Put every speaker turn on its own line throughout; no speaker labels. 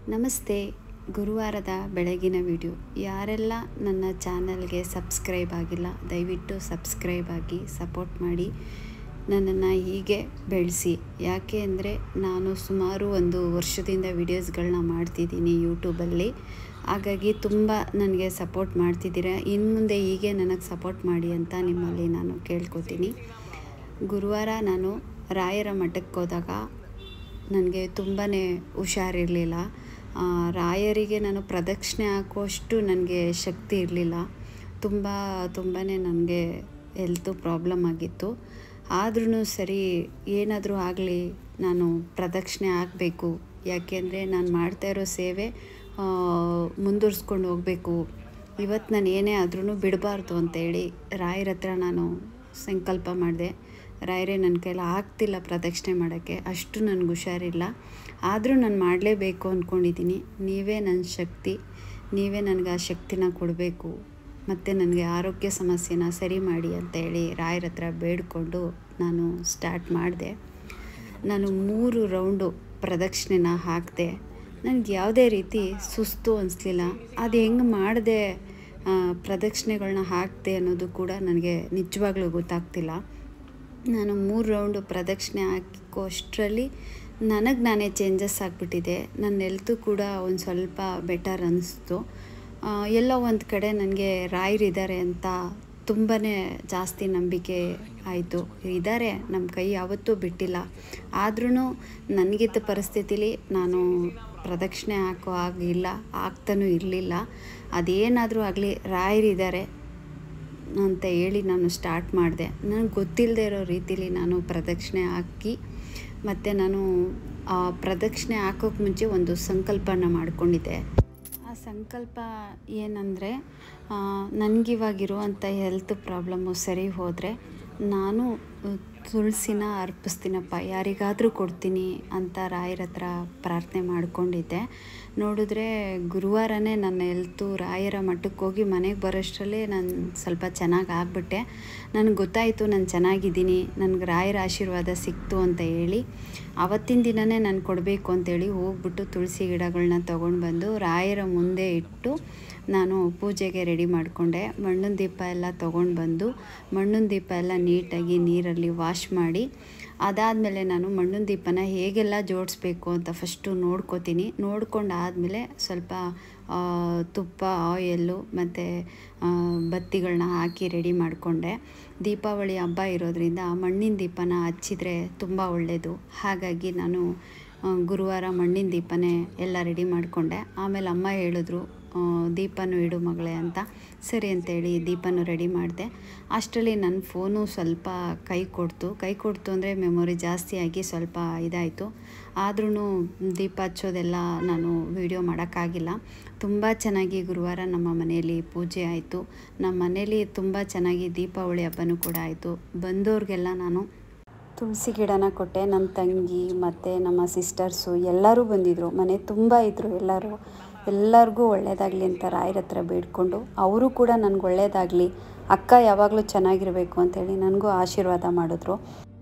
ನಮಸ್ತೆ ಗುರುವಾರದ ಬೆಳಗಿನ ವಿಡಿಯೋ ಯಾರೆಲ್ಲ ನನ್ನ ಚಾನಲ್ಗೆ ಸಬ್ಸ್ಕ್ರೈಬ್ ಆಗಿಲ್ಲ ದಯವಿಟ್ಟು ಸಬ್ಸ್ಕ್ರೈಬ್ ಆಗಿ ಸಪೋರ್ಟ್ ಮಾಡಿ ನನ್ನನ್ನು ಹೀಗೆ ಬೆಳೆಸಿ ಯಾಕೆ ಅಂದರೆ ನಾನು ಸುಮಾರು ಒಂದು ವರ್ಷದಿಂದ ವಿಡಿಯೋಸ್ಗಳನ್ನ ಮಾಡ್ತಿದ್ದೀನಿ ಯೂಟ್ಯೂಬಲ್ಲಿ ಹಾಗಾಗಿ ತುಂಬ ನನಗೆ ಸಪೋರ್ಟ್ ಮಾಡ್ತಿದ್ದೀರಾ ಇನ್ನು ಮುಂದೆ ಹೀಗೆ ನನಗೆ ಸಪೋರ್ಟ್ ಮಾಡಿ ಅಂತ ನಿಮ್ಮಲ್ಲಿ ನಾನು ಕೇಳ್ಕೊತೀನಿ ಗುರುವಾರ ನಾನು ರಾಯರ ಮಠಕ್ಕೆ ಹೋದಾಗ ನನಗೆ ತುಂಬಾ ಹುಷಾರಿರಲಿಲ್ಲ ರಾಯರಿಗೆ ನಾನು ಪ್ರದಕ್ಷಿಣೆ ಹಾಕುವಷ್ಟು ನನಗೆ ಶಕ್ತಿ ಇರಲಿಲ್ಲ ತುಂಬ ತುಂಬಾ ನನಗೆ ಹೆಲ್ತು ಪ್ರಾಬ್ಲಮ್ ಆಗಿತ್ತು ಆದ್ರೂ ಸರಿ ಏನಾದರೂ ಆಗಲಿ ನಾನು ಪ್ರದಕ್ಷಿಣೆ ಹಾಕಬೇಕು ಯಾಕೆಂದರೆ ನಾನು ಮಾಡ್ತಾ ಇರೋ ಸೇವೆ ಮುಂದುವರ್ಸ್ಕೊಂಡು ಹೋಗಬೇಕು ಇವತ್ತು ನಾನು ಏನೇ ಆದ್ರೂ ಬಿಡಬಾರ್ದು ಅಂತೇಳಿ ರಾಯರ ಹತ್ರ ನಾನು ಸಂಕಲ್ಪ ಮಾಡಿದೆ ರಾಯರೇ ನನ್ನ ಕೈಲಿ ಆಗ್ತಿಲ್ಲ ಪ್ರದಕ್ಷಿಣೆ ಮಾಡೋಕ್ಕೆ ಅಷ್ಟು ನನಗೆ ಹುಷಾರಿಲ್ಲ ಆದರೂ ನಾನು ಮಾಡಲೇಬೇಕು ಅಂದ್ಕೊಂಡಿದ್ದೀನಿ ನೀವೇ ನನ್ನ ಶಕ್ತಿ ನೀವೇ ನನಗೆ ಆ ಶಕ್ತಿನ ಕೊಡಬೇಕು ಮತ್ತು ನನಗೆ ಆರೋಗ್ಯ ಸಮಸ್ಯೆನ ಸರಿ ಮಾಡಿ ಅಂತೇಳಿ ರಾಯರ ಹತ್ರ ಬೇಡಿಕೊಂಡು ನಾನು ಸ್ಟಾರ್ಟ್ ಮಾಡಿದೆ ನಾನು ಮೂರು ರೌಂಡು ಪ್ರದಕ್ಷಿಣೆನ ಹಾಕಿದೆ ನನಗೆ ಯಾವುದೇ ರೀತಿ ಸುಸ್ತು ಅನಿಸ್ಲಿಲ್ಲ ಅದು ಹೆಂಗೆ ಮಾಡಿದೆ ಪ್ರದಕ್ಷಿಣೆಗಳನ್ನ ಹಾಕಿದೆ ಅನ್ನೋದು ಕೂಡ ನನಗೆ ನಿಜವಾಗ್ಲೂ ಗೊತ್ತಾಗ್ತಿಲ್ಲ ನಾನು ಮೂರು ರೌಂಡು ಪ್ರದಕ್ಷಿಣೆ ಹಾಕೋ ಅಷ್ಟರಲ್ಲಿ ನನಗೆ ನಾನೇ ಚೇಂಜಸ್ ಆಗಿಬಿಟ್ಟಿದೆ ನನ್ನ ಹೆಲ್ತು ಕೂಡ ಒಂದು ಸ್ವಲ್ಪ ಬೆಟರ್ ಅನ್ನಿಸ್ತು ಎಲ್ಲೋ ಒಂದು ಕಡೆ ನನಗೆ ರಾಯರಿದ್ದಾರೆ ಅಂತ ತುಂಬಾ ಜಾಸ್ತಿ ನಂಬಿಕೆ ಆಯಿತು ಇದ್ದಾರೆ ನಮ್ಮ ಕೈ ಯಾವತ್ತೂ ಬಿಟ್ಟಿಲ್ಲ ಆದ್ರೂ ನನಗಿದ್ದ ಪರಿಸ್ಥಿತಿಲಿ ನಾನು ಪ್ರದಕ್ಷಿಣೆ ಹಾಕೋ ಆಗಿಲ್ಲ ಆಗ್ತಾನೂ ಇರಲಿಲ್ಲ ಅದೇನಾದರೂ ಆಗಲಿ ರಾಯರಿದ್ದಾರೆ ಅಂತ ಹೇಳಿ ನಾನು ಸ್ಟಾರ್ಟ್ ಮಾಡಿದೆ ನನಗೆ ಗೊತ್ತಿಲ್ಲದೆ ಇರೋ ರೀತಿಲಿ ನಾನು ಪ್ರದಕ್ಷಿಣೆ ಹಾಕಿ ಮತ್ತು ನಾನು ಆ ಪ್ರದಕ್ಷಿಣೆ ಹಾಕೋಕ್ಕೆ ಮುಂಚೆ ಒಂದು ಸಂಕಲ್ಪನ ಮಾಡ್ಕೊಂಡಿದ್ದೆ ಆ ಸಂಕಲ್ಪ ಏನಂದರೆ ನನಗಿವಾಗಿರುವಂಥ ಹೆಲ್ತ್ ಪ್ರಾಬ್ಲಮ್ಮು ಸರಿ ಹೋದರೆ ನಾನು ತುಳಸಿನ ಅರ್ಪಿಸ್ತೀನಪ್ಪ ಯಾರಿಗಾದರೂ ಕೊಡ್ತೀನಿ ಅಂತ ರಾಯರ ಹತ್ರ ಪ್ರಾರ್ಥನೆ ಮಾಡ್ಕೊಂಡಿದ್ದೆ ನೋಡಿದ್ರೆ ಗುರುವಾರನೇ ನನ್ನ ಹೆಲ್ತು ರಾಯರ ಮಠಕ್ಕೆ ಹೋಗಿ ಮನೆಗೆ ಬರೋಷ್ಟರಲ್ಲೇ ನಾನು ಸ್ವಲ್ಪ ಚೆನ್ನಾಗಿ ಆಗ್ಬಿಟ್ಟೆ ನನಗೆ ಗೊತ್ತಾಯಿತು ನಾನು ಚೆನ್ನಾಗಿದ್ದೀನಿ ನನಗೆ ರಾಯರ ಆಶೀರ್ವಾದ ಸಿಕ್ತು ಅಂತ ಹೇಳಿ ಆವತ್ತಿನ ದಿನವೇ ನಾನು ಕೊಡಬೇಕು ಅಂತೇಳಿ ಹೋಗ್ಬಿಟ್ಟು ತುಳಸಿ ಗಿಡಗಳನ್ನ ತೊಗೊಂಡು ಬಂದು ರಾಯರ ಮುಂದೆ ಇಟ್ಟು ನಾನು ಪೂಜೆಗೆ ರೆಡಿ ಮಾಡಿಕೊಂಡೆ ಮಣ್ಣಿನ ದೀಪ ಎಲ್ಲ ತೊಗೊಂಡು ಬಂದು ಮಣ್ಣಿನ ದೀಪ ಎಲ್ಲ ನೀಟಾಗಿ ನೀರಲ್ಲಿ ವಾಶ್ ಮಾಡಿ ಅದಾದಮೇಲೆ ನಾನು ಮಣ್ಣಿನ ದೀಪನ ಹೇಗೆಲ್ಲ ಜೋಡಿಸ್ಬೇಕು ಅಂತ ಫಸ್ಟು ನೋಡ್ಕೋತೀನಿ ನೋಡ್ಕೊಂಡು ಆದಮೇಲೆ ಸ್ವಲ್ಪ ತುಪ್ಪ ಆಯಲ್ಲು ಮತ್ತು ಬತ್ತಿಗಳನ್ನ ಹಾಕಿ ರೆಡಿ ಮಾಡಿಕೊಂಡೆ ದೀಪಾವಳಿ ಹಬ್ಬ ಇರೋದ್ರಿಂದ ಮಣ್ಣಿನ ದೀಪನ ಹಚ್ಚಿದರೆ ತುಂಬ ಒಳ್ಳೆಯದು ಹಾಗಾಗಿ ನಾನು ಗುರುವಾರ ಮಣ್ಣಿನ ದೀಪನೇ ಎಲ್ಲ ರೆಡಿ ಮಾಡಿಕೊಂಡೆ ಆಮೇಲೆ ಅಮ್ಮ ಹೇಳಿದ್ರು ದೀಪನೂ ಇಡು ಮಗಳೇ ಅಂತ ಸರಿ ಅಂತೇಳಿ ದೀಪನೂ ರೆಡಿ ಮಾಡಿದೆ ಅಷ್ಟರಲ್ಲಿ ನನ್ನ ಫೋನು ಸ್ವಲ್ಪ ಕೈ ಕೊಡ್ತು ಕೈ ಕೊಡ್ತು ಅಂದರೆ ಮೆಮೊರಿ ಜಾಸ್ತಿ ಆಗಿ ಸ್ವಲ್ಪ ಇದಾಯಿತು ಆದ್ರೂ ದೀಪ ಹಚ್ಚೋದೆಲ್ಲ ನಾನು ವೀಡಿಯೋ ಮಾಡೋಕ್ಕಾಗಿಲ್ಲ ತುಂಬ ಚೆನ್ನಾಗಿ ಗುರುವಾರ ನಮ್ಮ ಮನೆಯಲ್ಲಿ ಪೂಜೆ ಆಯಿತು ನಮ್ಮ ಮನೇಲಿ ತುಂಬ ಚೆನ್ನಾಗಿ ದೀಪಾವಳಿ ಹಬ್ಬನೂ ಕೂಡ ಆಯಿತು ಬಂದವ್ರಿಗೆಲ್ಲ ನಾನು ತುಳಸಿ ಗಿಡನ ಕೊಟ್ಟೆ ನನ್ನ ತಂಗಿ ಮತ್ತು ನಮ್ಮ ಸಿಸ್ಟರ್ಸು ಎಲ್ಲರೂ ಬಂದಿದ್ದರು ಮನೆ ತುಂಬ ಇದ್ದರು ಎಲ್ಲರೂ ಎಲ್ಲರಿಗೂ ಒಳ್ಳೆಯದಾಗಲಿ ಅಂತ ರಾಯರ ಹತ್ರ ಬೇಡ್ಕೊಂಡು ಅವರು ಕೂಡ ನನಗೆ ಒಳ್ಳೆಯದಾಗಲಿ ಅಕ್ಕ ಯಾವಾಗಲೂ ಚೆನ್ನಾಗಿರಬೇಕು ಅಂತೇಳಿ ನನಗೂ ಆಶೀರ್ವಾದ ಮಾಡಿದ್ರು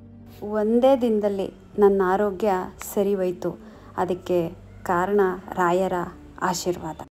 ಒಂದೇ ದಿನದಲ್ಲಿ ನನ್ನ ಆರೋಗ್ಯ ಸರಿ ಹೋಯಿತು ಅದಕ್ಕೆ ಕಾರಣ ರಾಯರ ಆಶೀರ್ವಾದ